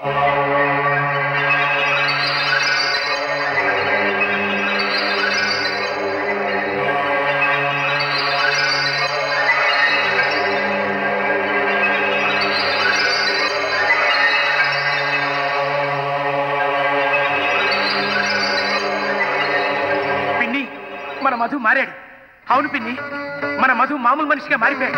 పిన్ని మన మధు మారాడు అవును పిన్ని మన మధు మామూలు మనిషిగా మారిపోయాడు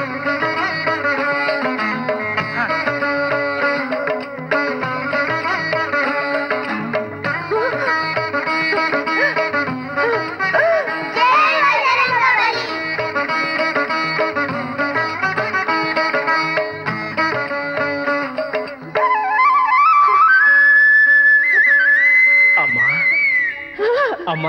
అమ్మా అమ్మా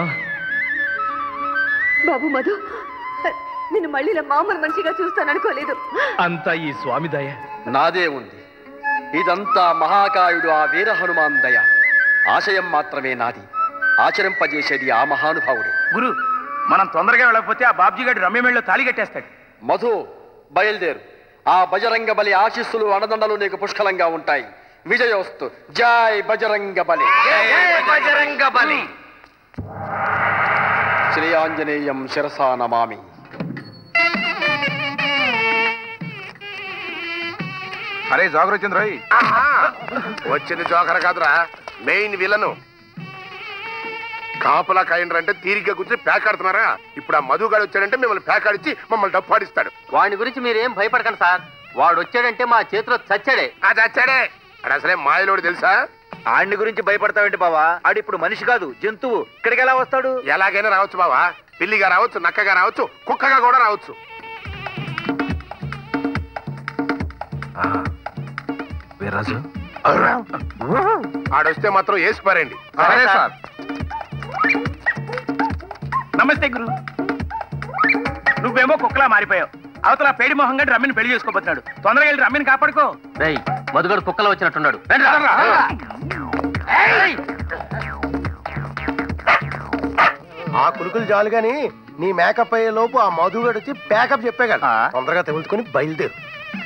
బాబు మధు నిన్ను మళ్ళీ ఇలా మామూలు మనిషిగా చూస్తాననుకోలేదు అంతా ఈ స్వామి దయ నాదే ఉంది ఇదంతా మహాకాయుడు ఆ వీర హనుమాన్ దయ ఆశయం మాత్రమే నాది ఆచరింపజేసేది ఆ మహానుభావుడే గురు మనం తొందరగా వెళ్ళకపోతే ఆ బాబ్జీ గారి రమ్యమేళ్ళలో తాళి కట్టేస్తాడు మధు బయలుదేరు ఆ బజరంగ బలి ఆశీస్సులు అండదండలు నీకు పుష్కలంగా ఉంటాయి విజయోస్తు జై బజరంగ బలి బజరంగ బలి శ్రీ ఆంజనేయం శిరసా నమామి అరే జోకర్ వచ్చింది రోయ్ వచ్చింది జోకర్ కాదురా మెయిన్ విలను కాపలా కాయండ్రు అంటే తీరిగ్గా కూర్చొని పేకాడుతున్నారా ఇప్పుడు ఆ మధుగాడు వచ్చాడంటే మిమ్మల్ని పేకాడిచ్చి మమ్మల్ని డప్పాడిస్తాడు వాడి గురించి మీరేం భయపడకండి సార్ వాడు వచ్చాడంటే మా చేతిలో చచ్చాడే అది వచ్చాడే అది అసలే మాయలోడు తెలుసా ఆడిని గురించి భయపడతావేంటి బావా ఆడు ఇప్పుడు మనిషి కాదు జంతువు ఇక్కడికి ఎలా వస్తాడు ఎలాగైనా రావచ్చు బావా పిల్లిగా రావచ్చు నక్కగా రావచ్చు కుక్కగా కూడా రావచ్చు వీర్రాజు ఆడొస్తే మాత్రం వేసిపారండి సరే సార్. నమస్తే గురు నువ్వేమో కుక్కలా మారిపోయావు అవతల పేడి మొహం గడి రమ్మిని పెళ్లి చేసుకోబోతున్నాడు తొందరగా వెళ్ళి రమ్మిని కాపాడుకో రేయ్ మధుగడు కుక్కలో వచ్చినట్టున్నాడు రండి రా. ఏయ్! ఆ కులుకులు చాలు గాని నీ మేకప్ అయ్యే లోపు ఆ మధుగాడు వచ్చి ప్యాకప్ చెప్పేగాడు తొందరగా తెగులుకొని బయలుదేరు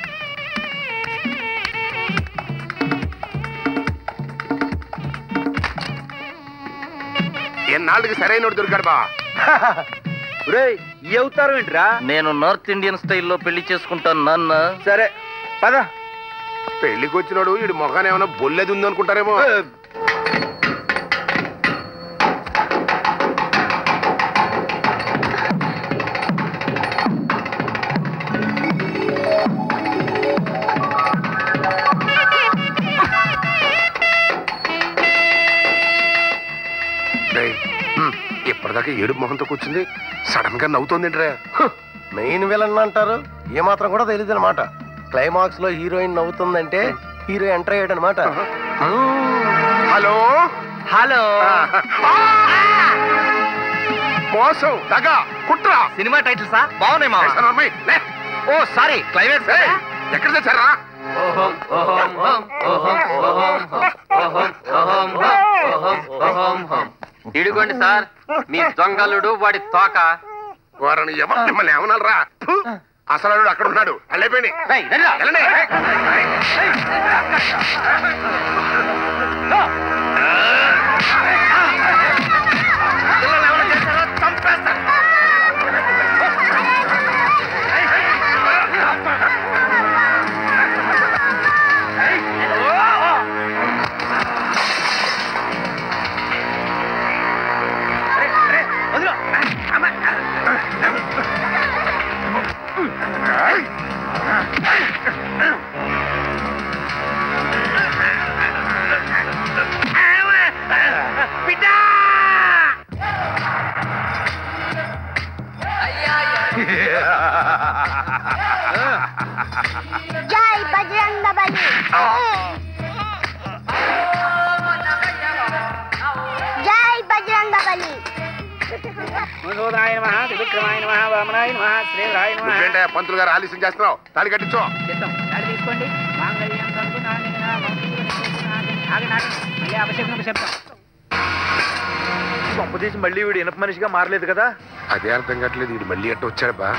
ఎన్నాళ్ళకి సరైన దొరికాడు బా రేయ్ ఈ అవతారం ఏంటిరా నేను నార్త్ ఇండియన్ స్టైల్లో పెళ్లి చేసుకుంటాను నాన్న సరే పద పెళ్లికి వచ్చినాడు వీడి మొఖాన్ని ఏమైనా బొల్లెది ఉంది అనుకుంటారేమో రేయ్, హ్మ్, ఇప్పటిదాకా ఏడుపు మొహంతో కూర్చుంది సడన్ గా నవ్వుతోందింట్రా మెయిన్ విలన్ అంటారు ఏమాత్రం కూడా తెలియదు అనమాట క్లైమాక్స్ లో హీరోయిన్ నవ్వుతుందంటే హీరో ఎంటర్ అయ్యాడు అనమాట హలో హలో మోసం దగా కుట్ర సినిమా టైటిల్ సా బాగున్నాయి మావా వేసానమ్మాయి, లే. ఓ సారీ క్లైమాక్స్ ఏయ్, ఎక్కడ తెచ్చారా ఇడుకోండి సార్ మీ దొంగలుడు వాడి తోక వారిని ఎవ మిమ్మల్ని ఏమనాలరా ఫు, అసలు వాడు అక్కడ ఉన్నాడు అల్లేపోయి రేయ్, రండిరా. వెళ్ళండి జై బజరంగ బలి జై బజరంగ బలి మధురాయ నమ త్రివిక్రమాయ నమ వామనాయ నమ శ్రీరాయ నమ నువ్వేంటే పంతులు గారు ఆలస్యం చేస్తున్నావు తాళి కట్టించు చిత్తం దాడి తీసుకోండి మాంగళ్యం కంటు నాణ్యన ఆగండి ఆగండి మళ్ళీ అభిషేకం చెప్తాం పంపదీసి మళ్ళీ వీడు ఇనప మనిషిగా మారలేదు కదా అదే అర్థం కావట్లేదు ఇది మళ్ళీ అట్ట వచ్చాడు బా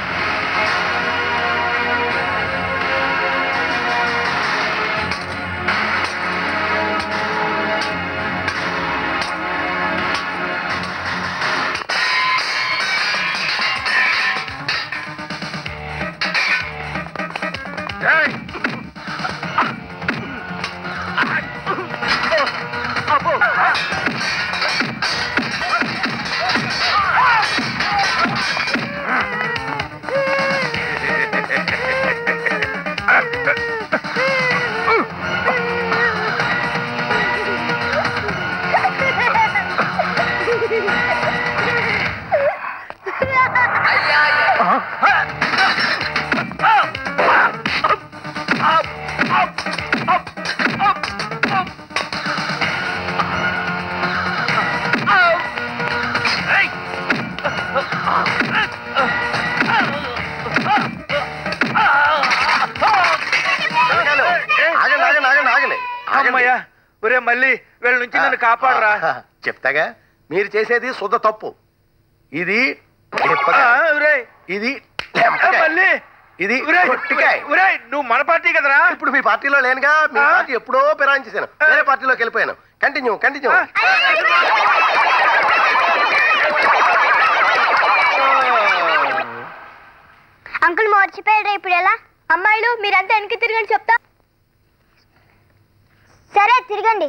ఆగండి ఆగండి ఆగండి ఆగండి అమ్మయ్యా ఒరే మళ్ళీ వీళ్ళ నుంచి నన్ను కాపాడరా ఆ, చెప్తాగా మీరు చేసేది శుద్ధ తప్పు ఇది ఆ, నిప్పకాయ. ఒరేయ్. ఇది ఆ, లెంపకాయ. మళ్ళీ ఇది ఒరేయ్, కొట్టికాయ. ఒరేయ్, నువ్వు మన పార్టీ కదరా ఇప్పుడు మీ పార్టీలో లేనుగా మీ ఆ? పార్టీ ఎప్పుడో పెరాయించేసాను వేరే పార్టీలోకి వెళ్ళిపోయాను కంటిన్యూ కంటిన్యూ అంకుల్ మర్చిపోయాడు ఇప్పుడు ఎలా అమ్మాయిలు మీరంతా వెనక్కి తిరగండి చెప్తా సరే తిరగండి